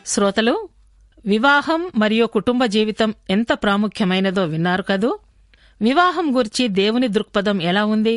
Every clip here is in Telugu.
శ్రోతలు వివాహం మరియు కుటుంబ జీవితం ఎంత ప్రాముఖ్యమైనదో విన్నారు కదూ వివాహం గురించి దేవుని దృక్పథం ఎలా ఉంది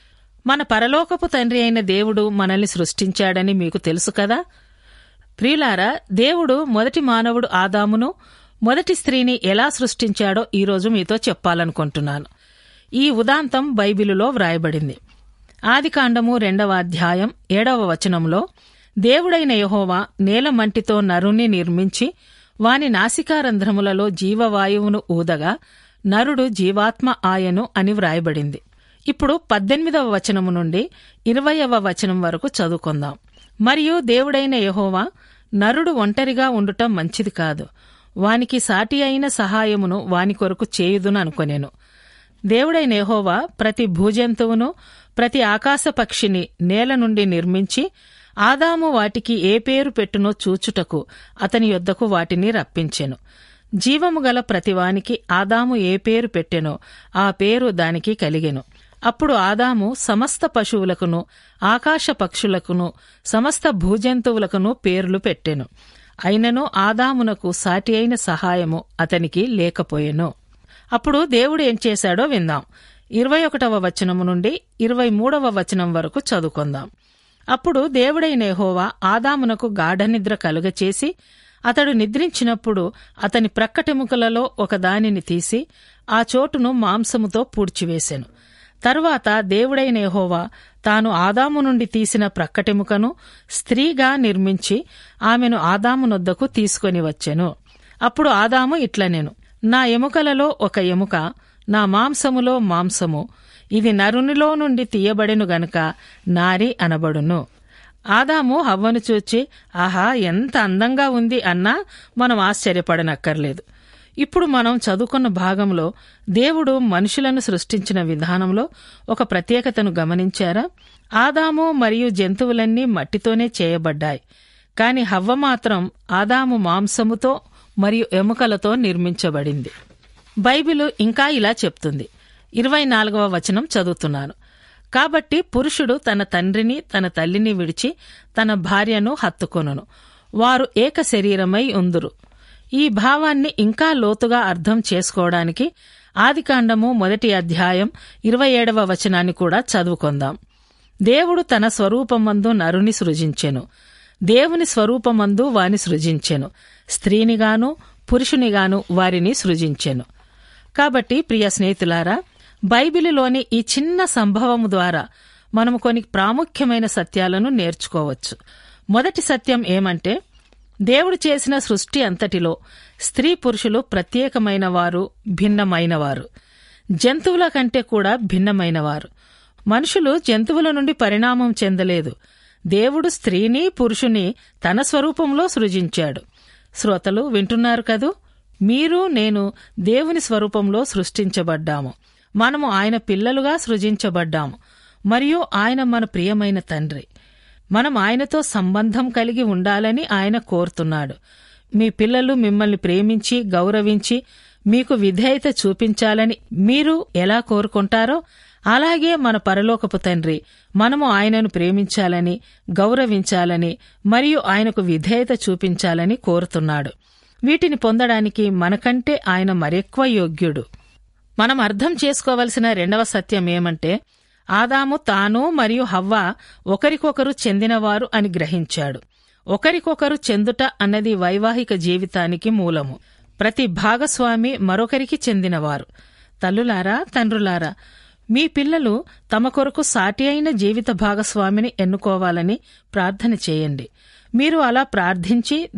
మన పరలోకపు తండ్రి అయిన దేవుడు మనల్ని సృష్టించాడని మీకు తెలుసు కదా ప్రియులారా దేవుడు మొదటి మానవుడు ఆదామును మొదటి స్త్రీని ఎలా సృష్టించాడో ఈరోజు మీతో చెప్పాలనుకుంటున్నాను ఈ ఉదాంతం బైబిలులో వ్రాయబడింది ఆదికాండము రెండవ అధ్యాయం ఏడవ వచనంలో దేవుడైన యహోవా నేలమంటితో నరుణ్ణి నిర్మించి వాని నాసికారంధ్రములలో జీవవాయువును ఊదగా నరుడు జీవాత్మ ఆయను అని వ్రాయబడింది ఇప్పుడు పద్దెనిమిదవ వచనము నుండి ఇరవయవ వచనం వరకు చదువుకుందాం మరియు దేవుడైన యహోవా నరుడు ఒంటరిగా ఉండుటం మంచిది కాదు వానికి సాటి అయిన సహాయమును వాని కొరకు చేయుదును అనుకొనెను దేవుడైన యెహోవా ప్రతి భూజంతువును ప్రతి ఆకాశ పక్షిని నేల నుండి నిర్మించి ఆదాము వాటికి ఏ పేరు పెట్టునో చూచుటకు అతని యొద్దకు వాటిని రప్పించెను జీవము గల ప్రతివానికి ఆదాము ఏ పేరు పెట్టెనో ఆ పేరు దానికి కలిగెను అప్పుడు ఆదాము సమస్త పశువులకును ఆకాశ పక్షులకును సమస్త భూజంతువులకును పేర్లు పెట్టెను అయినను ఆదామునకు సాటి అయిన సహాయము అతనికి లేకపోయెను అప్పుడు దేవుడు ఏం చేశాడో విందాం ఇరవై ఒకటవ వచనము నుండి ఇరవై మూడవ వచనం వరకు చదువుకుందాం అప్పుడు దేవుడైన యెహోవా ఆదామునకు గాఢనిద్ర కలుగచేసి అతడు నిద్రించినప్పుడు అతని ప్రక్కటెముకలలో ఒక దానిని తీసి ఆ చోటును మాంసముతో పూడ్చివేశెను తరువాత దేవుడైన యెహోవా తాను ఆదాము నుండి తీసిన ప్రక్కటెముకను స్త్రీగా నిర్మించి ఆమెను ఆదామునొద్దకు తీసుకొని వచ్చెను అప్పుడు ఆదాము ఇట్లనెను నా ఎముకలలో ఒక ఎముక నా మాంసములో మాంసము ఇది నరునిలో నుండి తీయబడెను గనుక నారి అనబడును ఆదాము హవ్వను చూచి ఆహా ఎంత అందంగా ఉంది అన్నా మనం ఆశ్చర్యపడనక్కర్లేదు ఇప్పుడు మనం చదువుకున్న భాగంలో దేవుడు మనుషులను సృష్టించిన విధానంలో ఒక ప్రత్యేకతను గమనించారా ఆదాము మరియు జంతువులన్నీ మట్టితోనే చేయబడ్డాయి కాని హవ్వ మాత్రం ఆదాము మాంసముతో మరియు ఎముకలతో నిర్మించబడింది బైబిలు ఇంకా ఇలా చెప్తుంది ఇరవై నాలుగవ వచనం చదువుతున్నాను కాబట్టి పురుషుడు తన తండ్రిని తన తల్లిని విడిచి తన భార్యను హత్తుకొనును వారు ఏక శరీరమై ఉందురు ఈ భావాన్ని ఇంకా లోతుగా అర్థం చేసుకోవడానికి ఆదికాండము మొదటి అధ్యాయం ఇరవై ఏడవ వచనాన్ని కూడా చదువుకుందాం దేవుడు తన స్వరూపమందు నరుని సృజించెను దేవుని స్వరూపమందు వాని సృజించెను స్త్రీనిగాను పురుషునిగాను వారిని సృజించెను కాబట్టి ప్రియ స్నేహితులారా బైబిలులోని ఈ చిన్న సంభవము ద్వారా మనము కొన్ని ప్రాముఖ్యమైన సత్యాలను నేర్చుకోవచ్చు మొదటి సత్యం ఏమంటే దేవుడు చేసిన సృష్టి అంతటిలో స్త్రీ పురుషులు ప్రత్యేకమైన వారు భిన్నమైనవారు జంతువుల కంటే కూడా భిన్నమైనవారు మనుషులు జంతువుల నుండి పరిణామం చెందలేదు దేవుడు స్త్రీని పురుషుని తన స్వరూపంలో సృజించాడు శ్రోతలు వింటున్నారు కదూ మీరు నేను దేవుని స్వరూపంలో సృష్టించబడ్డాము మనము ఆయన పిల్లలుగా సృజించబడ్డాము మరియు ఆయన మన ప్రియమైన తండ్రి మనం ఆయనతో సంబంధం కలిగి ఉండాలని ఆయన కోరుతున్నాడు మీ పిల్లలు మిమ్మల్ని ప్రేమించి గౌరవించి మీకు విధేయత చూపించాలని మీరు ఎలా కోరుకుంటారో అలాగే మన పరలోకపు తండ్రి మనము ఆయనను ప్రేమించాలని గౌరవించాలని మరియు ఆయనకు విధేయత చూపించాలని కోరుతున్నాడు వీటిని పొందడానికి మనకంటే ఆయన మరెక్కువ యోగ్యుడు మనం అర్థం చేసుకోవలసిన రెండవ సత్యం ఏమంటే ఆదాము తాను మరియు హవ్వ ఒకరికొకరు చెందినవారు అని గ్రహించాడు ఒకరికొకరు చెందుట అన్నది వైవాహిక జీవితానికి మూలము ప్రతి భాగస్వామి మరొకరికి చెందినవారు తల్లులారా తండ్రులారా మీ పిల్లలు తమ కొరకు సాటి అయిన జీవిత భాగస్వామిని ఎన్నుకోవాలని ప్రార్థన చేయండి మీరు అలా ప్రార్థించి